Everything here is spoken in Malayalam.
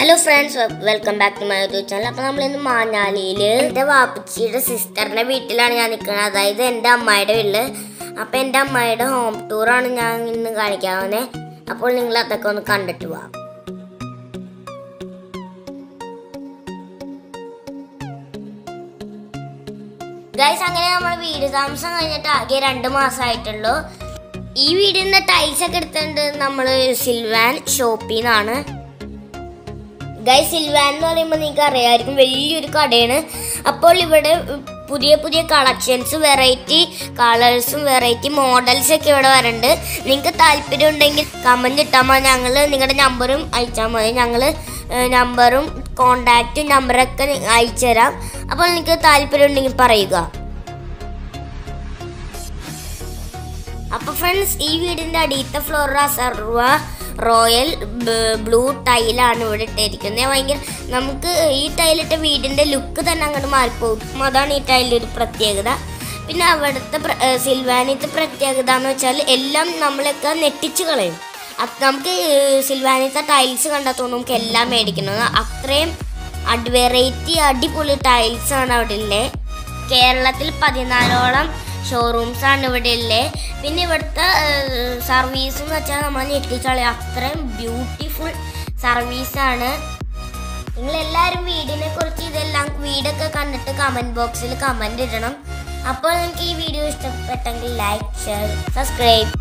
hello friends welcome back to my YouTube channel അപ്പോൾ നമ്മൾ ഇന്ന് മാഞ്ഞാലിയിൽ എൻ്റെ വാപ്പച്ചിയുടെ സിസ്റ്ററിൻ്റെ വീട്ടിലാണ് ഞാൻ നിൽക്കുന്നത് അതായത് എൻ്റെ അമ്മായിയുടെ വീട്ടില് അപ്പോൾ എൻ്റെ അമ്മായിയുടെ ഹോം ടൂറാണ് ഞാൻ ഇന്ന് കാണിക്കാവുന്നത് അപ്പോൾ നിങ്ങൾ അതൊക്കെ ഒന്ന് കണ്ടിട്ട് പോവാം ഗൈസ് അങ്ങനെ നമ്മൾ വീട് താമസം കഴിഞ്ഞിട്ട് ആകെ രണ്ട് മാസമായിട്ടുള്ളൂ ഈ വീടിൻ്റെ ടൈൽസ് ഒക്കെ എടുത്തിട്ടുണ്ട് നമ്മൾ സിൽവാൻ ഷോപ്പിൽ നിന്നാണ് ഗൈ സിൽവാൻ എന്ന് പറയുമ്പോൾ നിങ്ങൾക്ക് അറിയാമായിരിക്കും വലിയൊരു കടയാണ് അപ്പോൾ ഇവിടെ പുതിയ പുതിയ കളക്ഷൻസ് വെറൈറ്റി കളേഴ്സും വെറൈറ്റി മോഡൽസ് ഒക്കെ ഇവിടെ വരുന്നുണ്ട് നിങ്ങൾക്ക് താല്പര്യം ഉണ്ടെങ്കിൽ കമൻറ്റ് ഇട്ടാൽ മതി ഞങ്ങൾ നിങ്ങളുടെ നമ്പറും അയച്ചാൽ മതി ഞങ്ങൾ നമ്പറും കോണ്ടാക്റ്റും നമ്പറൊക്കെ അയച്ചു തരാം അപ്പോൾ നിങ്ങൾക്ക് താല്പര്യം ഉണ്ടെങ്കിൽ പറയുക അപ്പൊ ഫ്രണ്ട്സ് ഈ വീടിന്റെ അടിയത്തെ ഫ്ലോർ സർവ റോയൽ ബ്ലൂ ടൈലാണ് ഇവിടെ ഇട്ടിരിക്കുന്നത് ഭയങ്കര നമുക്ക് ഈ ടൈലിട്ട വീടിന്റെ ലുക്ക് തന്നെ അങ്ങോട്ട് മാറിപ്പോകും അതാണ് ഈ ടൈലിന്റെ ഒരു പ്രത്യേകത പിന്നെ അവിടുത്തെ പ്ര- ഏർ സിൽവാനിത്തെ പ്രത്യേകത എന്ന് വെച്ചാൽ എല്ലാം നമ്മളൊക്കെ നെട്ടിച്ച് കളയും അത് നമുക്ക് സിൽവാനിത്തെ ടൈൽസ് കണ്ടാൽ തോന്നും നമുക്ക് എല്ലാം മേടിക്കുന്നത് അത്രയും അഡ് വെറൈറ്റി അടിപൊളി ടൈൽസ് ആണ് അവിടെ ഉള്ളത് കേരളത്തിൽ പതിനാലോളം ഷോറൂംസ് ആണ് ഇവിടെ ഉള്ളത് പിന്നെ ഇവിടുത്തെ സർവീസ് എന്ന് വെച്ചാൽ നമ്മൾ ഞെട്ടിച്ചളി അത്രയും ബ്യൂട്ടിഫുൾ സർവീസാണ് നിങ്ങൾ എല്ലാവരും വീടിനെ കുറിച്ച് ഇതെല്ലാം വീടൊക്കെ കണ്ടിട്ട് കമൻറ്റ് ബോക്സിൽ കമൻറ്റ് ഇടണം അപ്പോൾ നിങ്ങൾക്ക് ഈ വീഡിയോ ഇഷ്ടപ്പെട്ടെങ്കിൽ ലൈക്ക് ഷെയർ സബ്സ്ക്രൈബ്